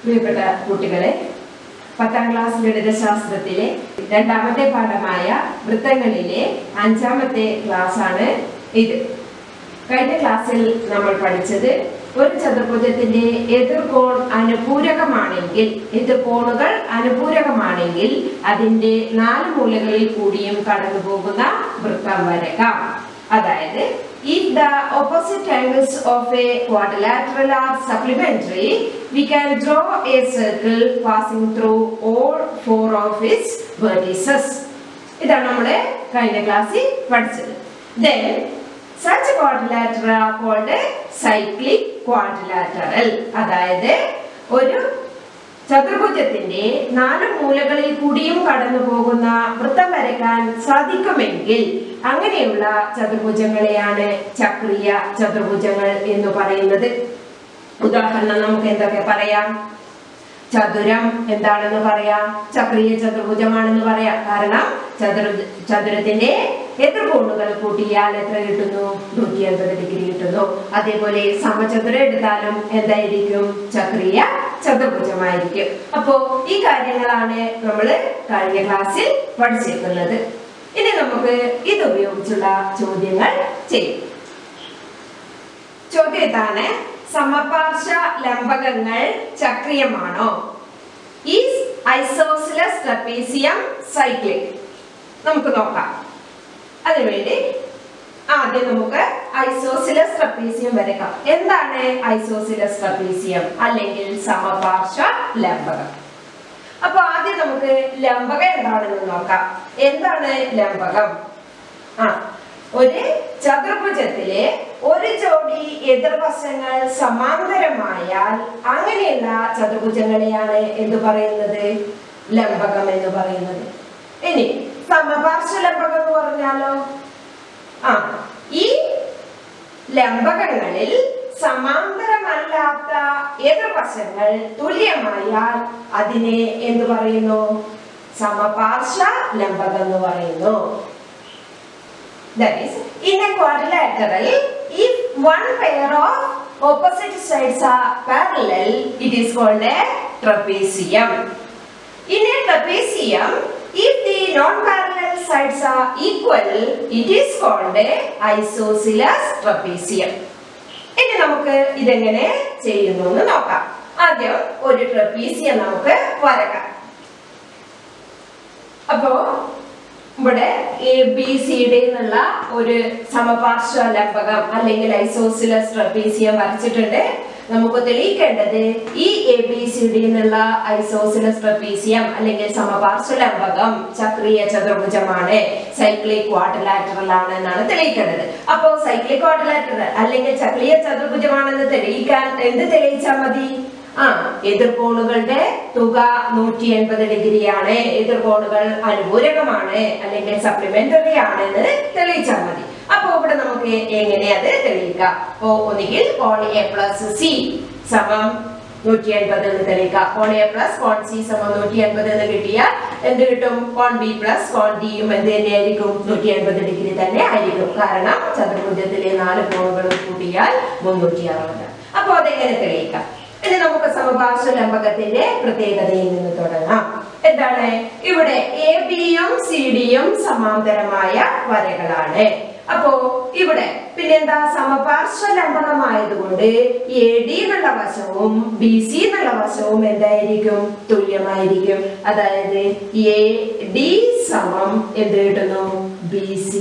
പ്രിയപ്പെട്ട കുട്ടികളെ പത്താം ക്ലാസ് ഗണിതശാസ്ത്രത്തിലെ രണ്ടാമത്തെ പാഠമായ വൃത്തങ്ങളിലെ അഞ്ചാമത്തെ ക്ലാസ് ആണ് ഇത് കഴിഞ്ഞ ക്ലാസ്സിൽ നമ്മൾ പഠിച്ചത് ഒരു ചതുർഭുജത്തിന്റെ എതിർകോൺ അനുപൂരകമാണെങ്കിൽ എതിർകോണുകൾ അനുപൂരകമാണെങ്കിൽ അതിന്റെ നാല് മൂലകളിൽ കൂടിയും കടന്നു പോകുന്ന വൃത്തം വരക്കാം അതായത് if the opposite angles of a quadrilateral are supplementary we can draw a circle passing through all four of its vertices ഇതാണ് നമ്മുടെ കഴിഞ്ഞ ക്ലാസ്സിൽ പഠിച്ചത് then such quadrilateral are called cyclic quadrilateral അതായത് ഒരു ചതുർഭുജത്തിന്റെ നാല് മൂലകളിൽ കൂടിയും കടന്നു പോകുന്ന വൃത്തം വരയ്ക്കാൻ സാധിക്കുമെങ്കിൽ അങ്ങനെയുള്ള ചതുർഭുജങ്ങളെയാണ് ചക്രീയ ചതുർഭുജങ്ങൾ എന്ന് പറയുന്നത് ഉദാഹരണം നമുക്ക് എന്തൊക്കെ പറയാം ചതുരം എന്താണെന്ന് പറയാം ചക്രീയ ചതുർഭുജമാണെന്ന് പറയാം കാരണം ചതുര ചതുരത്തിന്റെ എതിർകോണുകൾ കൂട്ടിയാൽ എത്ര കിട്ടുന്നു നൂറ്റി അൻപത് ഡിഗ്രി കിട്ടുന്നു അതേപോലെ സമചതുരം എടുത്താലും എന്തായിരിക്കും ചക്രീയ ചതുർഭുജമായിരിക്കും അപ്പോ ഈ കാര്യങ്ങളാണ് നമ്മൾ കഴിഞ്ഞ ക്ലാസ്സിൽ പഠിച്ചിരിക്കുന്നത് ഇനി നമുക്ക് ഇത് ഉപയോഗിച്ചുള്ള ചോദ്യങ്ങൾ ചെയ്യും ചോദ്യം ഇതാണ് സമപാർശ്വ ലംബകങ്ങൾ ചക്രീയമാണോ ഈസ് ഐസോസിലസ് ട്രപ്പീസിയം സൈക്ലിക് നമുക്ക് നോക്കാം അതിനുവേണ്ടി ആദ്യം നമുക്ക് ഐസോസിലസ് ട്രപ്പീസിയം വരയ്ക്കാം എന്താണ് ഐസോസിലസ് ട്രപ്പീസിയം അല്ലെങ്കിൽ സമപാർശ്വ ലംബകം അപ്പൊ ആദ്യം നമുക്ക് ലംബകം എന്താണെന്ന് നോക്കാം എന്താണ് ലംബകം ആ ഒരു ചതുർഭുജത്തിലെ ഒരു ജോഡി എതിർവശങ്ങൾ സമാന്തരമായാൽ അങ്ങനെയുള്ള ചതുർഭുജങ്ങളെയാണ് എന്ത് പറയുന്നത് ലംബകം എന്ന് പറയുന്നത് ഇനി സമപാർശ്വ ലംബകം എന്ന് പറഞ്ഞാലോ ആ ഈ ലംബകങ്ങളിൽ സമാന്തരമല്ലാത്ത എതിർവശങ്ങൾ തുല്യമായാൽ അതിനെ എന്ത് പറയുന്നു സമപാർശ്വ ലംബകം എന്ന് പറയുന്നു That is, in a quadrilateral, if one pair of opposite sides are parallel, it is called a trapezium. In a trapezium, if the non-parallel sides are equal, it is called a isosceles trapezium. ഇനി നമുക്ക് ഇതെങ്ങനെ ചെയ്യുന്നു എന്ന് നോക്കാം ആദ്യം ഒരു trapezium നമുക്ക് വരക്കാം അപ്പോ ഇവിടെ എ ബി സിയുടെ എന്നുള്ള ഒരു സമപാർശ്വ ലംബകം അല്ലെങ്കിൽ ഐസോസിലസ് ട്രപ്പീസിയം വരച്ചിട്ടുണ്ട് നമുക്ക് തെളിയിക്കേണ്ടത് ഈ എ ബി സിയുടെ എന്നുള്ള ഐസോസിലസ് ട്രപ്പീസിയം അല്ലെങ്കിൽ സമപാർശ്വ ലംബകം ചക്രീയ ചതുർഭുജമാണ് സൈക്ലിക് ക്വാഡ്രിലാറ്ററൽ ആണ് എന്നാണ് തെളിയിക്കേണ്ടത് അപ്പോ സൈക്ലിക് ക്വാഡ്രിലാറ്ററൽ അല്ലെങ്കിൽ ചക്രീയ ചതുർഭുജമാണെന്ന് തെളിയിക്കാൻ എന്ത് തെളിയിച്ചാൽ മതി ആ എതിർകോണുകളുടെ തുക നൂറ്റി എൺപത് ഡിഗ്രിയാണ് എതിർകോണുകൾ അനുപൂരകമാണ് അല്ലെങ്കിൽ സപ്ലിമെന്ററി ആണെന്ന് തെളിയിച്ചാൽ മതി അപ്പൊ ഇവിടെ നമുക്ക് എങ്ങനെ അത് തെളിയിക്കാം അപ്പോ ഒന്നുകിൽ കോൺ എ പ്ലസ് സി സമം നൂറ്റി എൺപത് എന്ന് തെളിയിക്കാം കോൺ എ പ്ലസ് കോൺ സി സമം നൂറ്റി എൺപത് എന്ന് കിട്ടിയാൽ എന്ത് കിട്ടും കോൺ ബി പ്ലസ് കോൺ ഡിയും എന്ത് തന്നെയായിരിക്കും നൂറ്റി എൺപത് ഡിഗ്രി തന്നെ ആയിരിക്കും കാരണം ചതുർഭുജത്തിലെ നാല് കോണുകളും കൂട്ടിയാൽ മുന്നൂറ്റി അറുപത് അപ്പൊ അതെങ്ങനെ തെളിയിക്കാം ഇനി നമുക്ക് സമപാർശ്വ ലംബകത്തിന്റെ പ്രത്യേകതയിൽ നിന്ന് തുടങ്ങാം എന്താണ് ഇവിടെ എ ബിയും സി ഡിയും സമാന്തരമായ വരകളാണ് അപ്പോ ഇവിടെ പിന്നെന്താ സമപാർശ്വ ലംബകമായതുകൊണ്ട് എ ഡി എന്നുള്ള വശവും ബി സി എന്നുള്ള വശവും എന്തായിരിക്കും തുല്യമായിരിക്കും അതായത് എ ഡി സമം എന്ത് കിട്ടുന്നു ബി സി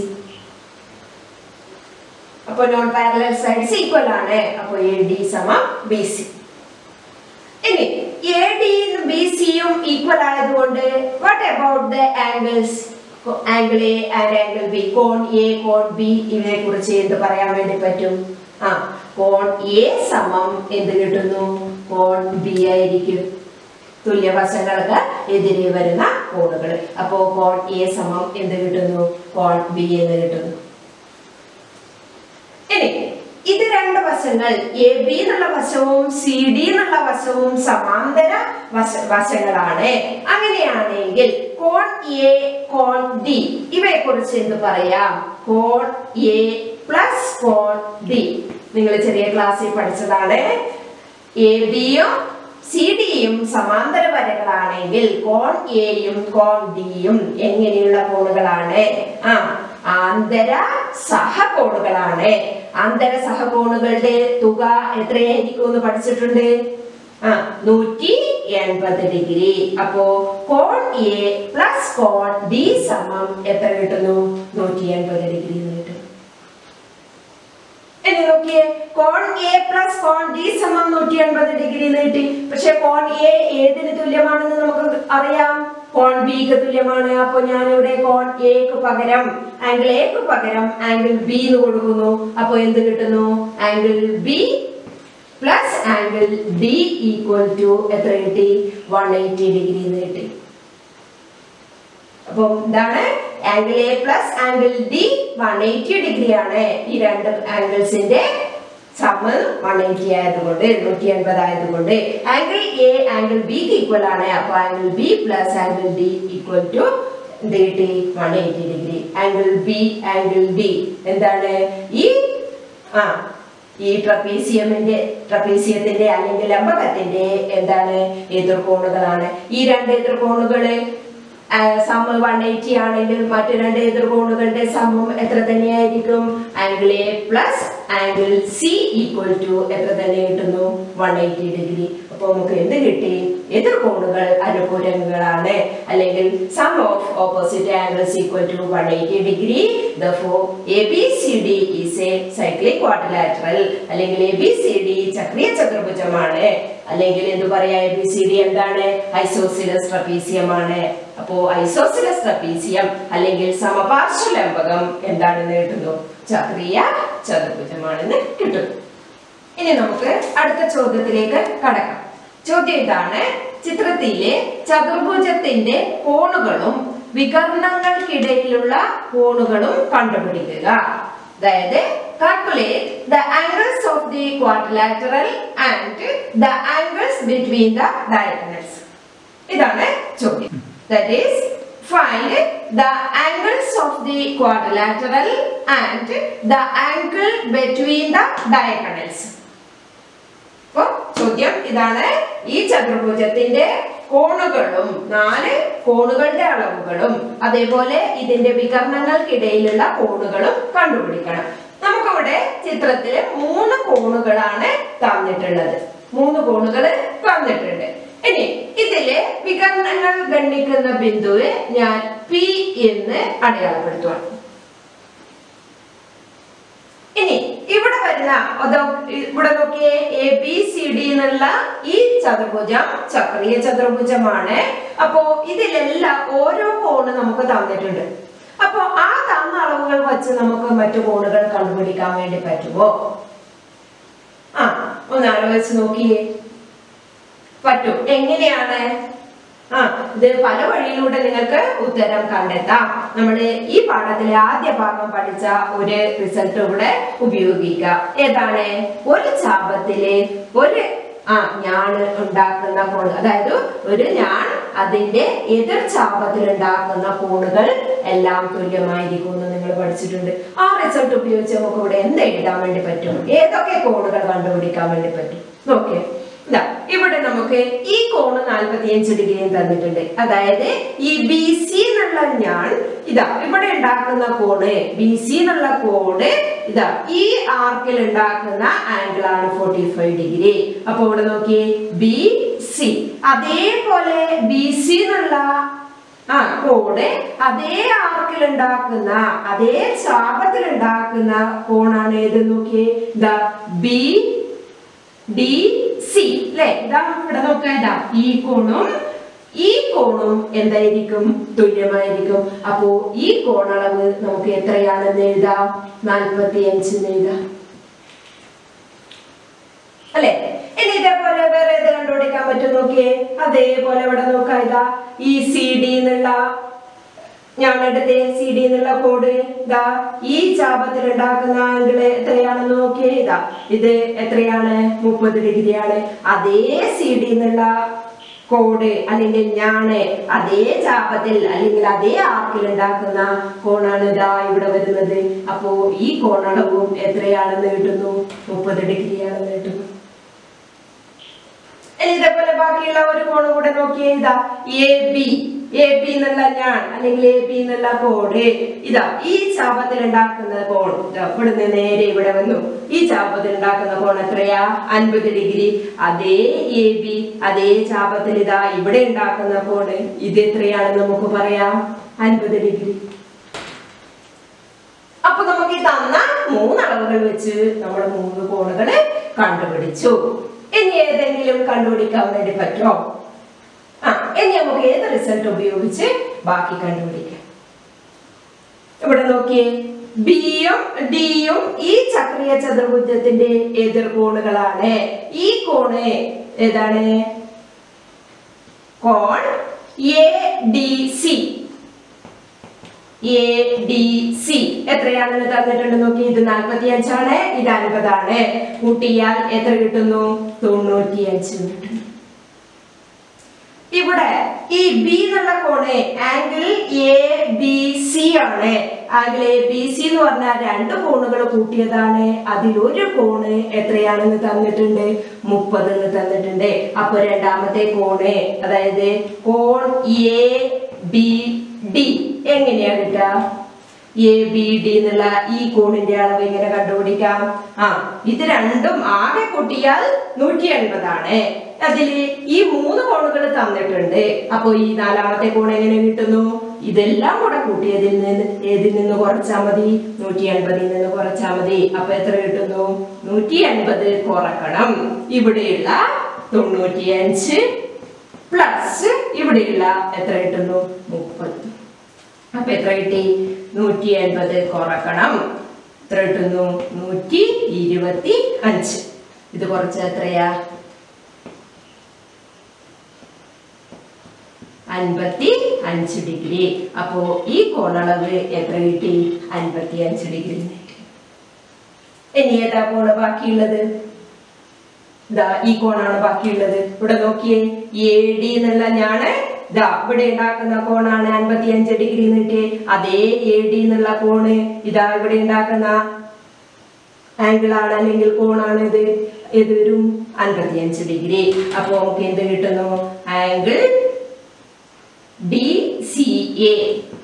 അപ്പൊ നോൺ പാരലൽ സൈഡ്സ് ഈക്വൽ ആണ് അപ്പൊ എ ഡി സമം ബി സി ഇനി എ ഡിയും ബി സിയും ഈക്വൽ ആയതുകൊണ്ട് what about the angles angle A and angle B കോൺ എ കോൺ ബി ഇവയെ കുറിച്ച് എന്ത് പറയാൻ വേണ്ടി പറ്റും ആ കോൺ എ സമം എന്ത് കിട്ടുന്നു കോൺ ബി ആയിരിക്കും തുല്യവശങ്ങൾക്ക് എതിരെ വരുന്ന കോണുകൾ അപ്പോ കോൺ എ സമം എന്ത് കിട്ടുന്നു കോൺ ബി എന്ന് കിട്ടുന്നു ഇനി ഇത് രണ്ട് വശങ്ങൾ എ ബി എന്നുള്ള വശവും സി ഡി എന്നുള്ള വശവും സമാന്തര വശ വശങ്ങളാണ് അങ്ങനെയാണെങ്കിൽ കോൺ എ കോൺ ഡി ഇവയെ കുറിച്ച് എന്ത് പറയാം കോൺ എ പ്ലസ് കോൺ ഡി നിങ്ങൾ ചെറിയ ക്ലാസ്സിൽ പഠിച്ചതാണ് എ ബിയും സി ഡിയും സമാന്തര വരകളാണെങ്കിൽ കോൺ എയും കോൺ ഡിയും എങ്ങനെയുള്ള കോണുകളാണ് ആ ആന്തര സഹകോണുകളാണ് ആന്തര സഹകോണുകളുടെ തുക എത്രയായിരിക്കും എന്ന് പഠിച്ചിട്ടുണ്ട് ആ നൂറ്റി എൺപത് ഡിഗ്രി അപ്പോ കോൺ എ പ്ലസ് കോൺ ഡി സമം എത്ര കിട്ടുന്നു നൂറ്റി എൺപത് ഡിഗ്രി എന്ന് കിട്ടും ഇനി നോക്കിയേ കോൺ എ പ്ലസ് കോൺ ഡി സമം നൂറ്റി എൺപത് ഡിഗ്രി എന്ന് കിട്ടി പക്ഷെ കോൺ എ ഏതിന് തുല്യമാണെന്ന് നമുക്ക് അറിയാം കോൺ ബിക്ക് തുല്യമാണ് അപ്പൊ ഞാൻ ഇവിടെ കോൺ എക്ക് പകരം ആംഗിൾ എക്ക് പകരം ആംഗിൾ ബി എന്ന് കൊടുക്കുന്നു അപ്പൊ എന്ത് കിട്ടുന്നു angle B plus angle D equal to എത്ര കിട്ടി വൺ എയ്റ്റി ഡിഗ്രി എന്ന് കിട്ടി അപ്പം ഇതാണ് angle A plus angle D one eighty degree ആണ് ഈ രണ്ട് ആംഗിൾസിന്റെ സമ വൺ എയ്റ്റി ആയതുകൊണ്ട് നൂറ്റി എൺപത് ആയതുകൊണ്ട് ആംഗിൾ എ ആംഗിൾ ബിക്ക് ഈക്വൽ ആണ് അപ്പൊ angle B plus angle D equal to എന്ത് കിട്ടി one eighty degree angle B angle D എന്താണ് ഈ ആ ഈ ട്രപ്പീസിയമിന്റെ ട്രപ്പീസിയത്തിന്റെ അല്ലെങ്കിൽ ലംബകത്തിന്റെ എന്താണ് എതിർകോണുകളാണ് ഈ രണ്ട് എതിർകോണുകള് സമ വൺ എയ്റ്റി ആണെങ്കിൽ മറ്റു രണ്ട് എതിർകോണുകളുടെ സമം എത്ര തന്നെയായിരിക്കും angle A plus angle C equal to എത്ര തന്നെ കിട്ടുന്നു വൺ എയ്റ്റി ഡിഗ്രി അപ്പൊ നമുക്ക് എന്ത് കിട്ടി എതിർകോണുകൾ അനുകൂലങ്ങളാണ് അല്ലെങ്കിൽ sum of opposite angles equal to one eighty degree therefore A B C D is a cyclic quadrilateral അല്ലെങ്കിൽ എ ബി സി ഡി ചക്രീയ ചതുർഭുജമാണ് അല്ലെങ്കിൽ എന്ത് പറയാ എ ബി സി ഡി എന്താണ് ഐസോസിലസ് ട്രപ്പീസിയം ആണ് അപ്പോ ഐസോസിലസ് ട്രപ്പീസിയം അല്ലെങ്കിൽ സമപാർശ്വലംബകം എന്താണെന്ന് കിട്ടുന്നു ചക്രീയ ചതുർഭുജമാണെന്ന് കിട്ടുന്നു ഇനി നമുക്ക് അടുത്ത ചോദ്യത്തിലേക്ക് കടക്കാം ചോദ്യം ഇതാണ് ചിത്രത്തിലെ ചതുർഭുജത്തിന്റെ കോണുകളും വികർണങ്ങൾക്കിടയിലുള്ള കോണുകളും കണ്ടുപിടിക്കുക അതായത് calculate the angles of the quadrilateral and the angles between the diagonals ഇതാണ് ചോദ്യം that is find the angles of the quadrilateral and the angle between the diagonals അപ്പൊ ചോദ്യം ഇതാണ് ഈ ചതുർഭുജത്തിന്റെ കോണുകളും നാല് കോണുകളുടെ അളവുകളും അതേപോലെ ഇതിന്റെ വികർണങ്ങൾക്കിടയിലുള്ള കോണുകളും കണ്ടുപിടിക്കണം നമുക്കിവിടെ ചിത്രത്തില് മൂന്ന് കോണുകളാണ് തന്നിട്ടുള്ളത് മൂന്ന് കോണുകൾ തന്നിട്ടുണ്ട് ഇനി ഇതിലെ വികർണങ്ങൾ ഗണ്ണിക്കുന്ന ബിന്ദുവ് ഞാൻ പി എന്ന് അടയാളപ്പെടുത്തുവാണ് ഇനി ഇവിടെ വരുന്ന അതോ ഇവിടെ നോക്കിയേ എ ബി സി ഡി എന്നുള്ള ഈ ചതുർഭുജം ചക്രീയ ചതുർഭുജമാണ് അപ്പോ ഇതിലെല്ലാം ഓരോ കോണ് നമുക്ക് തന്നിട്ടുണ്ട് അപ്പോ ആ തന്ന അളവുകൾ വെച്ച് നമുക്ക് മറ്റു കോണുകൾ കണ്ടുപിടിക്കാൻ വേണ്ടി പറ്റുമോ ആ ഒന്ന് ആലോചിച്ച് നോക്കിയേ പറ്റും എങ്ങനെയാണ് ആ ഇത് പല വഴിയിലൂടെ നിങ്ങൾക്ക് ഉത്തരം കണ്ടെത്താം നമ്മൾ ഈ പാഠത്തിലെ ആദ്യ ഭാഗം പഠിച്ച ഒരു റിസൾട്ട് ഇവിടെ ഉപയോഗിക്കാം ഏതാണ് ഒരു ചാപത്തിലെ ഒരു ആ ഞാണ് ഉണ്ടാക്കുന്ന കോണ് അതായത് ഒരു ഞാൻ അതിന്റെ എതിർ ചാപത്തിൽ ഉണ്ടാക്കുന്ന കോണുകൾ എല്ലാം തുല്യമായിരിക്കും എന്ന് നിങ്ങൾ പഠിച്ചിട്ടുണ്ട് ആ റിസൾട്ട് ഉപയോഗിച്ച് നമുക്ക് ഇവിടെ എന്ത് എഴുതാൻ വേണ്ടി പറ്റും ഏതൊക്കെ കോണുകൾ കണ്ടുപിടിക്കാൻ വേണ്ടി പറ്റും നോക്കിയേ ഇതാ ഇവിടെ നമുക്ക് ഈ കോണ് നാൽപ്പത്തിയഞ്ച് ഡിഗ്രിയും തന്നിട്ടുണ്ട് അതായത് ഈ ബി സി എന്നുള്ള ഞാൻ ഇതാ ഇവിടെ ഉണ്ടാക്കുന്ന കോണ് ബി സി എന്നുള്ള കോണ് ഇതാ ഈ ആർക്കിൽ ഉണ്ടാക്കുന്ന ആംഗിൾ ആണ് ഫോർട്ടി ഫൈവ് ഡിഗ്രി അപ്പൊ ഇവിടെ നോക്കിയേ ബി സി അതേപോലെ ബി സി എന്നുള്ള ആ കോണ് അതേ ആർക്കിൽ ഉണ്ടാക്കുന്ന അതേ ചാപത്തിൽ ഉണ്ടാക്കുന്ന കോണാണ് ഏത് നോക്കിയേ ഇതാ ബി ഡി സി അല്ലെ ഇതാ ഇവിടെ നോക്കുക ഇതാ ഈ കോണും ഈ കോണും എന്തായിരിക്കും തുല്യമായിരിക്കും അപ്പോ ഈ കോണളവ് നമുക്ക് എത്രയാണെന്ന് എഴുതാം നാൽപ്പത്തി അഞ്ചെന്ന് എഴുതാം അല്ലെ ഇനി ഇതേപോലെ വേറെ ഏത് കണ്ടുപിടിക്കാൻ പറ്റും നോക്കിയേ അതേപോലെ ഇവിടെ നോക്കാം ഇതാ ഈ സി ഡി എന്നുള്ള ഞാൻ എടുത്തേ സി ഡി എന്നുള്ള കോഡ് ഇതാ ഈ ചാപത്തിൽ ഉണ്ടാക്കുന്ന ആംഗിള് എത്രയാണെന്ന് നോക്കിയേ ഇതാ ഇത് എത്രയാണ് മുപ്പത് ഡിഗ്രിയാണ് അതേ സി ഡി എന്നുള്ള കോഡ് അല്ലെങ്കിൽ ഞാണ് അതേ ചാപത്തിൽ അല്ലെങ്കിൽ അതേ ആർക്കിൽ ഉണ്ടാക്കുന്ന കോണാണ് ഇതാ ഇവിടെ വരുന്നത് അപ്പോ ഈ കോണളവും എത്രയാണെന്ന് കിട്ടുന്നു മുപ്പത് ഡിഗ്രിയാണെന്ന് കിട്ടുന്നു ഇനി ഇതേപോലെ ബാക്കിയുള്ള ഒരു കോണ് കൂടെ നോക്കിയേ ഇതാ എ ബി എ ബി എന്നുള്ള ഞാൻ അല്ലെങ്കിൽ എ ബി എന്നുള്ള കോഡ് ഇതാ ഈ ചാപത്തിൽ ഉണ്ടാക്കുന്ന കോൺ ഇതാ ഇവിടുന്ന് നേരെ ഇവിടെ വന്നു ഈ ചാപത്തിൽ ഉണ്ടാക്കുന്ന കോൺ എത്രയാ അൻപത് ഡിഗ്രി അതേ എ ബി അതേ ചാപത്തിൽ ഇതാ ഇവിടെ ഉണ്ടാക്കുന്ന കോണ് ഇത് എത്രയാണെന്ന് നമുക്ക് പറയാം അൻപത് ഡിഗ്രി അപ്പൊ നമുക്ക് ഈ തന്ന മൂന്ന് അളവുകൾ വെച്ച് നമ്മൾ മൂന്ന് കോണുകൾ കണ്ടുപിടിച്ചു ഇനി ഏതെങ്കിലും കണ്ടുപിടിക്കാൻ വേണ്ടി പറ്റുമോ ആ ഇനി നമുക്ക് ഏത് റിസൾട്ട് ഉപയോഗിച്ച് ബാക്കി കണ്ടുപിടിക്കാം ഇവിടെ നോക്കിയേ ബിയും ഡിയും ഈ ചക്രീയ ചതുർഭുജത്തിന്റെ എതിർകോണുകളാണ് ഈ കോണ് ഏതാണ് കോൺ A D C A D C എത്രയാണെന്ന് തന്നിട്ടുണ്ട് നോക്കി ഇത് നാൽപ്പത്തി അഞ്ചാണ് ഇത് അൻപതാണ് കൂട്ടിയാൽ എത്ര കിട്ടുന്നു തൊണ്ണൂറ്റി അഞ്ച് കിട്ടുന്നു ഇവിടെ ഈ ബി എന്നുള്ള കോണ് ആംഗിൾ എ ബി സി ആണ് ആംഗിൾ എ ബി സി എന്ന് പറഞ്ഞാൽ രണ്ട് കോണുകൾ കൂട്ടിയതാണ് അതിൽ ഒരു കോണ് എത്രയാണെന്ന് തന്നിട്ടുണ്ട് മുപ്പത് എന്ന് തന്നിട്ടുണ്ട് അപ്പൊ രണ്ടാമത്തെ കോണ് അതായത് കോൺ എ ബി ഡി എങ്ങനെയാ കിട്ടുക എ ബി ഡി എന്നുള്ള ഈ കോണിന്റെ അളവ് എങ്ങനെ കണ്ടുപിടിക്കാം ആ ഇത് രണ്ടും ആകെ കൂട്ടിയാൽ നൂറ്റി എൺപതാണ് അതില് ഈ മൂന്ന് കോണുകൾ തന്നിട്ടുണ്ട് അപ്പൊ ഈ നാലാമത്തെ കോൺ എങ്ങനെ കിട്ടുന്നു ഇതെല്ലാം കൂടെ കൂട്ടിയതിൽ നിന്ന് ഏതിൽ നിന്ന് കുറച്ചാൽ മതി നൂറ്റി എൺപതിൽ നിന്ന് കുറച്ചാൽ മതി അപ്പൊ എത്ര കിട്ടുന്നു നൂറ്റി എൺപത് കുറക്കണം ഇവിടെയുള്ള തൊണ്ണൂറ്റിയഞ്ച് പ്ലസ് ഇവിടെയുള്ള എത്ര കിട്ടുന്നു മുപ്പത് അപ്പൊ എത്ര കിട്ടി നൂറ്റി എൺപത് കുറക്കണം എത്ര കിട്ടുന്നു നൂറ്റി ഇരുപത്തി അഞ്ച് ഇത് കുറച്ച് എത്രയാ അൻപത്തി അഞ്ച് ഡിഗ്രി അപ്പോ ഈ കോണളവ് എത്ര കിട്ടി അൻപത്തി അഞ്ച് ഡിഗ്രി കിട്ടി ഇനി ഏതാ കോണ് ബാക്കിയുള്ളത് ഇതാ ഈ കോണാണ് ബാക്കിയുള്ളത് ഇവിടെ നോക്കിയേ എ ഡി എന്നുള്ള ഞാന് ഇതാ ഇവിടെ ഉണ്ടാക്കുന്ന കോണാണ് അൻപത്തി അഞ്ച് ഡിഗ്രി എന്നിട്ട് അതേ എ ഡി എന്നുള്ള കോണ് ഇതാ ഇവിടെ ഉണ്ടാക്കുന്ന ആംഗിൾ ആണ് അല്ലെങ്കിൽ കോണാണ് ഇത് ഇത് വരും അൻപത്തി അഞ്ച് ഡിഗ്രി അപ്പൊ നമുക്ക് എന്ത് കിട്ടുന്നു ആംഗിൾ ഡി സി എ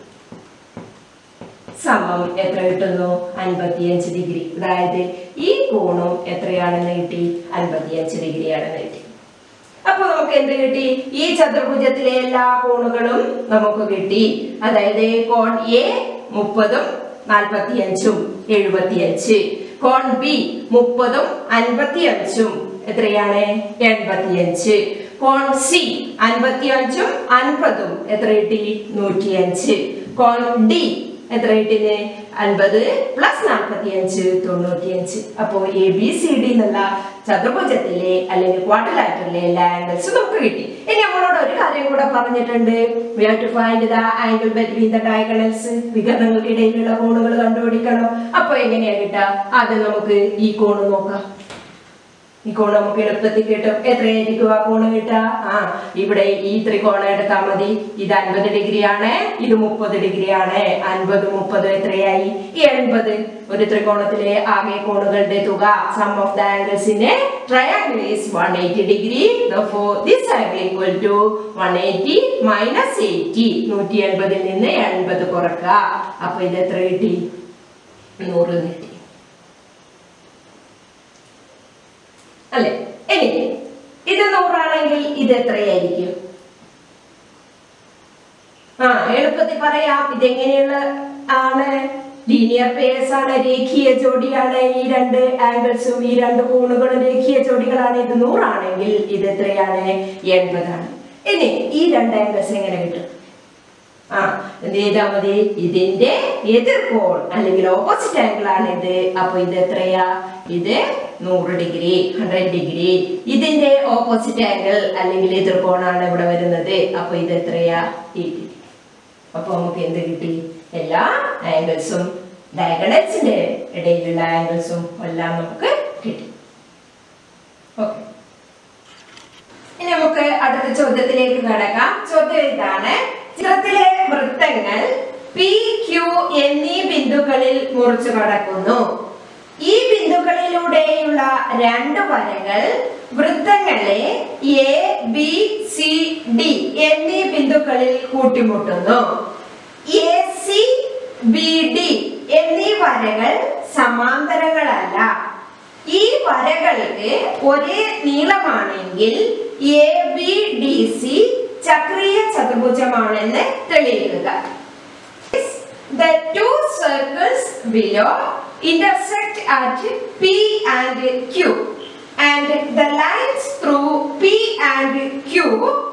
സമം എത്ര കിട്ടുന്നു അൻപത്തിയഞ്ച് ഡിഗ്രി അതായത് ഈ കോണും എത്രയാണെന്ന് കിട്ടി അൻപത്തിയഞ്ച് ഡിഗ്രി ആണെന്ന് കിട്ടി അപ്പൊ നമുക്ക് എന്ത് കിട്ടി ഈ ചതുർഭുജത്തിലെ എല്ലാ കോണുകളും നമുക്ക് കിട്ടി അതായത് കോൺ എ മുപ്പതും നാൽപ്പത്തിയഞ്ചും എഴുപത്തിയഞ്ച് കോൺ ബി മുപ്പതും അൻപത്തിയഞ്ചും എത്രയാണ് എൺപത്തിയഞ്ച് കോൺ സി അൻപത്തിയഞ്ചും അൻപതും എത്ര കിട്ടി നൂറ്റിയഞ്ച് കോൺ ഡി എത്ര കിട്ടിന് അൻപത് പ്ലസ് നാൽപ്പത്തി അഞ്ച് തൊണ്ണൂറ്റിയഞ്ച് അപ്പോ എ ബി സി ഡി എന്നുള്ള ചതുർഭുജത്തിലെ അല്ലെങ്കിൽ ക്വാഡ്രിലാറ്ററിലെ എല്ലാ ആംഗിൾസും നമുക്ക് കിട്ടി ഇനി നമ്മളോട് ഒരു കാര്യം കൂടെ പറഞ്ഞിട്ടുണ്ട് we have to find the angle between the diagonals വികരണങ്ങൾക്കിടയിലുള്ള കോണുകൾ കണ്ടുപിടിക്കണം അപ്പൊ എങ്ങനെയാ കിട്ടുക ആദ്യം നമുക്ക് ഈ കോണ് നോക്കാം ഈ കോണ് നമുക്ക് എളുപ്പത്തിൽ കിട്ടും എത്രയായിരിക്കും ആ കോണ് കിട്ടുക ആ ഇവിടെ ഈ ത്രികോണം എടുത്താൽ മതി ഇത് അൻപത് ഡിഗ്രി ആണ് ഇത് മുപ്പത് ഡിഗ്രി ആണ് അൻപത് മുപ്പത് എത്രയായി എൺപത് ഒരു ത്രികോണത്തിലെ ആകെ കോണുകളുടെ തുക sum of the angles in a triangle is 180 degree therefore this angle equal to 180 minus 80 180 ൽ നിന്ന് 80 കുറക്കുക അപ്പൊ ഇത് എത്ര കിട്ടി 100 കിട്ടി അല്ലെ ഇനി ഇത് നൂറാണെങ്കിൽ ഇത് എത്രയായിരിക്കും ആ എളുപ്പത്തിൽ പറയാം ഇതെങ്ങനെയുള്ള ആണ് ലീനിയർ പേഴ്സ് ആണ് രേഖീയ ജോഡിയാണ് ഈ രണ്ട് ആംഗിൾസും ഈ രണ്ട് കോണുകളും രേഖീയ ജോഡികളാണ് ഇത് നൂറാണെങ്കിൽ ഇത് എത്രയാണ് എൺപതാണ് ഇനി ഈ രണ്ട് ആംഗിൾസ് എങ്ങനെ കിട്ടും ആ എന്ത് ചെയ്താൽ മതി ഇതിന്റെ എതിർകോൺ അല്ലെങ്കിൽ ഓപ്പോസിറ്റ് ആംഗിൾ ആണ് ഇത് അപ്പൊ ഇത് എത്രയാ ഇത് നൂറ് ഡിഗ്രി ഹൺഡ്രഡ് ഡിഗ്രി ഇതിന്റെ ഓപ്പോസിറ്റ് ആംഗിൾ അല്ലെങ്കിൽ എതിർകോണാണ് ഇവിടെ വരുന്നത് അപ്പൊ ഇത് എത്രയാ എയ്റ്റി അപ്പൊ നമുക്ക് എന്ത് കിട്ടി എല്ലാ ആംഗിൾസും ഡയഗണൽസിന്റെ ഇടയിലുള്ള ആംഗിൾസും എല്ലാം നമുക്ക് കിട്ടി ഓക്കെ ഇനി നമുക്ക് അടുത്ത ചോദ്യത്തിലേക്ക് കടക്കാം ചോദ്യം ഇതാണ് ചിത്രത്തിലെ വൃത്തങ്ങൾ പി ക്യു എന്നീ ബിന്ദുക്കളിൽ മുറിച്ചു കടക്കുന്നു ഈ ബിന്ദു ബിന്ദുക്കളിലൂടെയുള്ള രണ്ട് വരകൾ വൃത്തങ്ങളെ എ ബി സി ഡി എന്നീ ബിന്ദുക്കളിൽ കൂട്ടിമുട്ടുന്നു എ സി ബി ഡി എന്നീ വരകൾ സമാന്തരങ്ങളല്ല ഈ വരകൾക്ക് ഒരേ നീളമാണെങ്കിൽ എ ബി ഡി സി ചക്രീയ ചതുർഭുജമാണെന്ന് തെളിയിക്കുക The two circles below intersect at P and Q and the lines through P and Q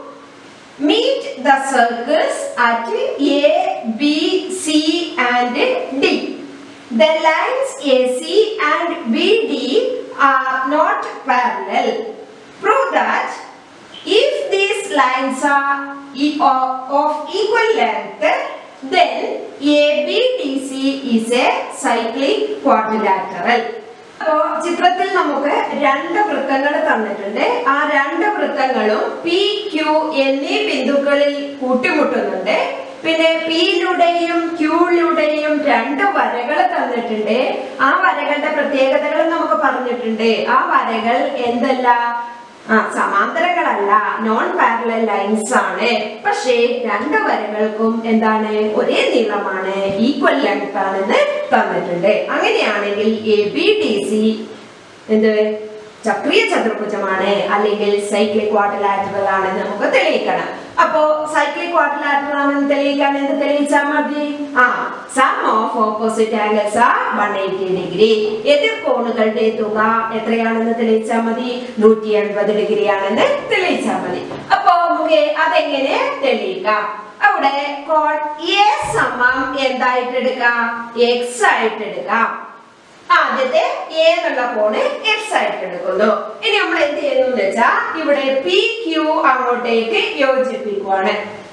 meet the circles at A, B, C and D. The lines AC and BD are not parallel. Prove that if these lines are e- o- of equal length, then ABDC is a cyclic quadrilateral. അപ്പോ ചിത്രത്തിൽ നമുക്ക് രണ്ട് വൃത്തങ്ങൾ തന്നിട്ടുണ്ട് ആ രണ്ട് വൃത്തങ്ങളും P Q എന്നീ ബിന്ദുക്കളിൽ കൂട്ടിമുട്ടുന്നുണ്ട് പിന്നെ പിയിലൂടെയും ക്യൂയിലൂടെയും രണ്ട് വരകൾ തന്നിട്ടുണ്ട് ആ വരകളുടെ പ്രത്യേകതകൾ നമുക്ക് പറഞ്ഞിട്ടുണ്ട് ആ വരകൾ എന്തല്ല ആ സമാന്തരങ്ങളല്ല നോൺ പാരലൽ ലൈൻസ് ആണ് പക്ഷേ രണ്ട് വരകൾക്കും എന്താണ് ഒരേ നീളമാണ് ഈക്വൽ ലെങ്ത് ആണെന്ന് തന്നിട്ടുണ്ട് അങ്ങനെയാണെങ്കിൽ എ ബി ടി സി എന്ത് ചക്രീയ ചതുർഭുജമാണ് അല്ലെങ്കിൽ സൈക്ലിക് ക്വാഡ്രിലാറ്ററൽ ആണെന്ന് നമുക്ക് തെളിയിക്കണം അപ്പോ സൈക്ലിക് ക്വാഡ്രിലാറ്ററൽ ആണെന്ന് തെളിയിക്കാൻ എന്ത് തെളിയിച്ചാൽ മതി ആ സം ഓഫ് ഓപ്പോസിറ്റ് ആംഗിൾസ് ആ വൺ എയ്റ്റി ഡിഗ്രി എതിർ കോണുകളുടെ തുക എത്രയാണെന്ന് തെളിയിച്ചാൽ മതി നൂറ്റി എൺപത് ഡിഗ്രി ആണെന്ന് തെളിയിച്ചാൽ മതി അപ്പോ നമുക്ക് അതെങ്ങനെ തെളിയിക്കാം അവിടെ കോൺ എ സമം എന്തായിട്ട് എടുക്കാം എക്സ് ആയിട്ട് എടുക്കാം ആദ്യത്തെ എ എന്നുള്ള കോണ് എക്സ് ആയിട്ട് എടുക്കുന്നു ഇനി നമ്മൾ എന്ത് ചെയ്യുന്നു എന്ന് വെച്ചാൽ ഇവിടെ പി ക്യു അങ്ങോട്ടേക്ക് യോജിപ്പിക്കുവാണ്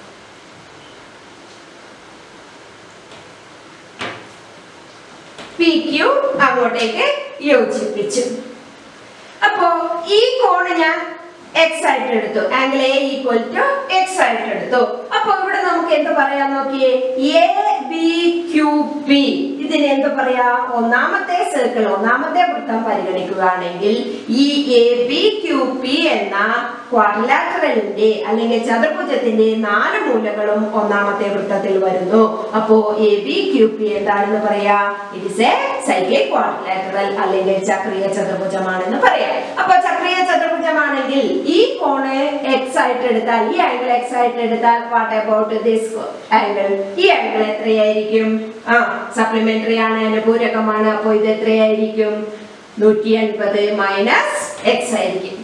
പി ക്യു അങ്ങോട്ടേക്ക് യോജിപ്പിച്ചു അപ്പോ ഈ കോണ് ഞാൻ എക്സ് ആയിട്ട് എടുത്തു angle A equal to X ആയിട്ട് എടുത്തു അപ്പൊ ഇവിടെ നമുക്ക് എന്ത് പറയാൻ നോക്കിയേ എ ബി ക്യു പി ഇതിന് എന്ത് പറയാ ഒന്നാമത്തെ സർക്കിൾ ഒന്നാമത്തെ വൃത്തം പരിഗണിക്കുകയാണെങ്കിൽ ഈ എ ബി ക്യു പി എന്ന ക്വാഡ്രിലാറ്ററലിന്റെ അല്ലെങ്കിൽ ചതുർഭുജത്തിന്റെ നാല് മൂലകളും ഒന്നാമത്തെ വൃത്തത്തിൽ വരുന്നു അപ്പോ എ ബി ക്യു പി എന്താണെന്ന് പറയാ it is a cyclic quadrilateral അല്ലെങ്കിൽ ചക്രീയ ചതുർഭുജമാണെന്ന് പറയാം അപ്പൊ ചക്രീയ ചതുർഭുജമാണെങ്കിൽ ഈ കോണ് എക്സ് ആയിട്ട് എടുത്താൽ ഈ ആംഗിൾ എക്സ് ആയിട്ട് എടുത്താൽ വാട്ട് അബൌട്ട് ദിസ് ആംഗിൾ ഈ ആംഗിൾ എത്രയായിരിക്കും ആ സപ്ലിമെന്ററി ആണ് അനുപൂരകമാണ് അപ്പൊ ഇത് എത്രയായിരിക്കും നൂറ്റി അൻപത് മൈനസ് എക്സ് ആയിരിക്കും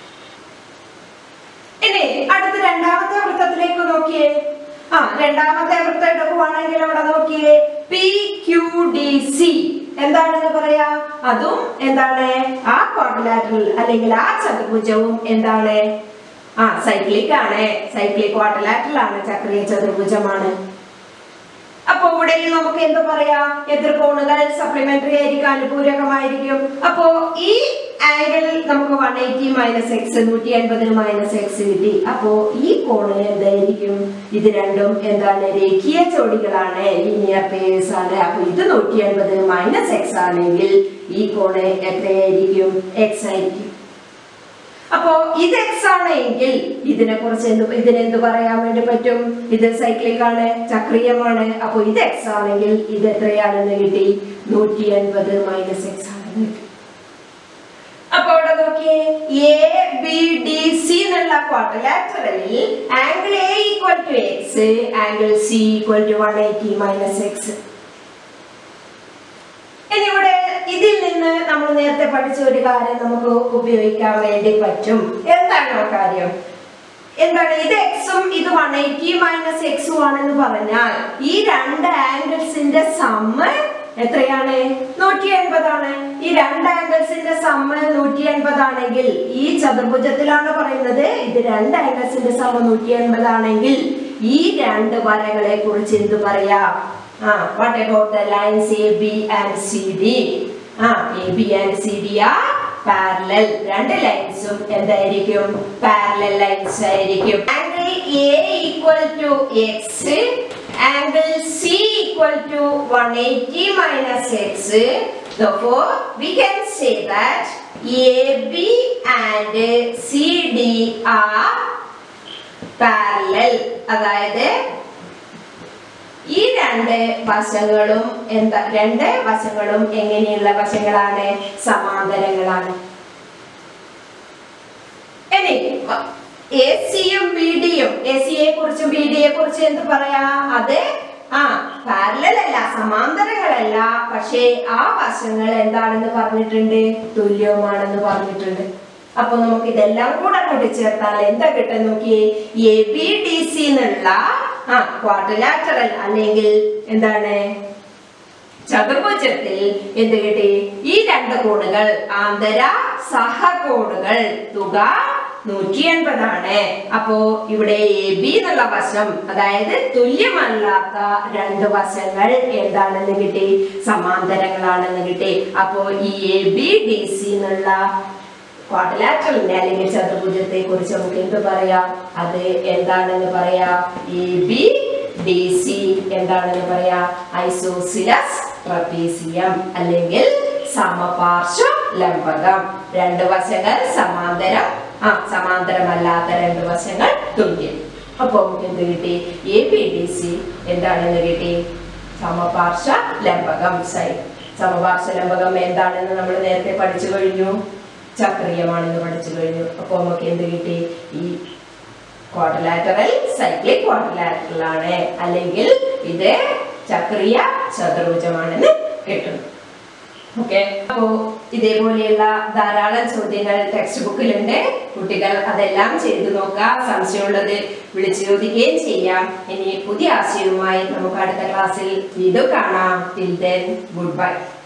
ഇനി അടുത്ത രണ്ടാമത്തെ വൃത്തത്തിലേക്ക് നോക്കിയേ ആ രണ്ടാമത്തെ വൃത്തം എടുക്കുവാണെങ്കിൽ അവിടെ നോക്കിയേ പി ക്യു ഡി സി എന്താണെന്ന് പറയാ അതും എന്താണ് ആ ക്വാഡ്രിലാറ്ററൽ അല്ലെങ്കിൽ ആ ചതുർഭുജവും എന്താണ് ആ സൈക്ലിക് ആണ് സൈക്ലിക് ക്വാഡ്രിലാറ്ററൽ ആണ് ചക്രീയ ചതുർഭുജമാണ് അപ്പൊ ഇവിടെ നമുക്ക് എന്ത് പറയാ എതിർകോണുകൾ സപ്ലിമെന്ററി ആയിരിക്കും അനുപൂരകമായിരിക്കും അപ്പോ ഈ ആംഗിൾ നമുക്ക് വൺ എയ്റ്റി മൈനസ് എക്സ് നൂറ്റി അൻപതിന് മൈനസ് എക്സ് കിട്ടി അപ്പോ ഈ കോണ് എന്തായിരിക്കും ഇത് രണ്ടും എന്താണ് രേഖീയ ജോഡികളാണ് ലീനിയർ പേഴ്സ് ആണ് അപ്പൊ ഇത് നൂറ്റി അൻപത് മൈനസ് എക്സ് ആണെങ്കിൽ ഈ കോണ് എത്രയായിരിക്കും എക്സ് ആയിരിക്കും അപ്പോ ഇത് എക്സ് ആണ് എങ്കിൽ ഇതിനെ കുറിച്ച് എന്ത് ഇതിനെന്ത് പറയാൻ വേണ്ടി പറ്റും ഇത് സൈക്ലിക് ആണ് ചക്രീയമാണ് അപ്പൊ ഇത് എക്സ് ആണെങ്കിൽ ഇത് എത്രയാണെന്ന് കിട്ടി നൂറ്റി അൻപത് മൈനസ് എക്സ് ആണെന്ന് കിട്ടി അപ്പൊ ഇവിടെ നോക്കിയേ എ ബി ഡി സി എന്നുള്ള ക്വാഡ്രിലാറ്ററലിൽ angle A equal to X angle C equal to one eighty minus X ഇനി ഇവിടെ ഇതിൽ നിന്ന് നമ്മൾ നേരത്തെ പഠിച്ച ഒരു കാര്യം നമുക്ക് ഉപയോഗിക്കാൻ വേണ്ടി പറ്റും എന്താണ് ആ കാര്യം എന്താണ് ഇത് എക്സും ഇത് വൺ എയ്റ്റി മൈനസ് എക്സും ആണെന്ന് പറഞ്ഞാൽ ഈ രണ്ട് ആംഗിൾസിന്റെ സമ്മ് എത്രയാണ് നൂറ്റി എൺപതാണ് ഈ രണ്ട് ആംഗിൾസിന്റെ സമ്മ് നൂറ്റി എൺപതാണെങ്കിൽ ഈ ചതുർഭുജത്തിലാണ് പറയുന്നത് ഇത് രണ്ട് ആംഗിൾസിന്റെ സമ്മ് നൂറ്റി എൺപതാണെങ്കിൽ ഈ രണ്ട് വരകളെ കുറിച്ച് എന്ത് പറയാം ആ what about the lines A B and C D ആ A B and C D ആ പാരലൽ രണ്ട് ലൈൻസും എന്തായിരിക്കും പാരലൽ ലൈൻസ് ആയിരിക്കും angle A equal to X angle C equal to 180 minus x. Therefore, we can say that AB and CD are parallel. അതായത് ഈ രണ്ട് വശങ്ങളും എന്താ രണ്ട് വശങ്ങളും എങ്ങനെയുള്ള വശങ്ങളാണ് സമാന്തരങ്ങളാണ് ഇനി എ സിയും ബി ഡിയും എ സിയെ കുറിച്ചും ബി ഡിയെ കുറിച്ചും എന്ത് പറയാ അത് ആ പാരലൽ അല്ല സമാന്തരങ്ങളല്ല പക്ഷേ ആ വശങ്ങൾ എന്താണെന്ന് പറഞ്ഞിട്ടുണ്ട് തുല്യവുമാണെന്ന് പറഞ്ഞിട്ടുണ്ട് അപ്പൊ നമുക്ക് ഇതെല്ലാം കൂടെ കൂട്ടിച്ചേർത്താൽ എന്താ കിട്ടും നോക്കിയേ എ ബി ഡി സി എന്നുള്ള ആ ക്വാഡ്രിലാറ്ററൽ അല്ലെങ്കിൽ എന്താണ് ചതുർഭുജത്തിൽ എന്ത് കിട്ടി ഈ രണ്ട് കോണുകൾ ആന്തര സഹകോണുകൾ തുക നൂറ്റി എൺപതാണ് അപ്പോ ഇവിടെ എ ബി എന്നുള്ള വശം അതായത് തുല്യമല്ലാത്ത രണ്ട് വശങ്ങൾ എന്താണെന്ന് കിട്ടി സമാന്തരങ്ങളാണെന്ന് കിട്ടി അപ്പോ ഈ എ ബി ഡി സി എന്നുള്ള ക്വാഡ്രിലാറ്ററലിനെ അല്ലെങ്കിൽ ചതുർഭുജത്തെ കുറിച്ച് നമുക്ക് എന്ത് പറയാം അത് എന്താണെന്ന് പറയാം എ ബി ഡി സി എന്താണെന്ന് പറയാ ഐസോസിലസ് ട്രപ്പീസിയം അല്ലെങ്കിൽ സമപാർശ്വ ലംബകം രണ്ട് വശങ്ങൾ സമാന്തരം ആ സമാന്തരമല്ലാത്ത രണ്ട് വശങ്ങൾ തുല്യം അപ്പൊ നമുക്ക് എന്ത് കിട്ടി എ ബി ഡി സി എന്താണെന്ന് കിട്ടി സമപാർശ്വ ലംബകം സൈ സമപാർശ്വ ലംബകം എന്താണെന്ന് നമ്മൾ നേരത്തെ പഠിച്ചു കഴിഞ്ഞു ചക്രീയമാണെന്ന് പഠിച്ചു കഴിഞ്ഞു അപ്പൊ നമുക്ക് എന്ത് കിട്ടി ഈ ക്വാഡ്രിലാറ്ററൽ സൈക്ലിക് ക്വാഡ്രിലാറ്ററൽ ആണ് അല്ലെങ്കിൽ ഇത് ചക്രീയ ചതുർഭുജമാണെന്ന് കിട്ടുന്നു ഓക്കെ അപ്പോ ഇതേപോലെയുള്ള ധാരാളം ചോദ്യങ്ങൾ ടെക്സ്റ്റ് ബുക്കിലുണ്ട് കുട്ടികൾ അതെല്ലാം ചെയ്തു നോക്കുക സംശയമുള്ളത് വിളിച്ചു ചോദിക്കുകയും ചെയ്യാം ഇനി പുതിയ ആശയവുമായി നമുക്ക് അടുത്ത ക്ലാസ്സിൽ വീണ്ടും കാണാം ടിൽ ദെൻ ഗുഡ് ബൈ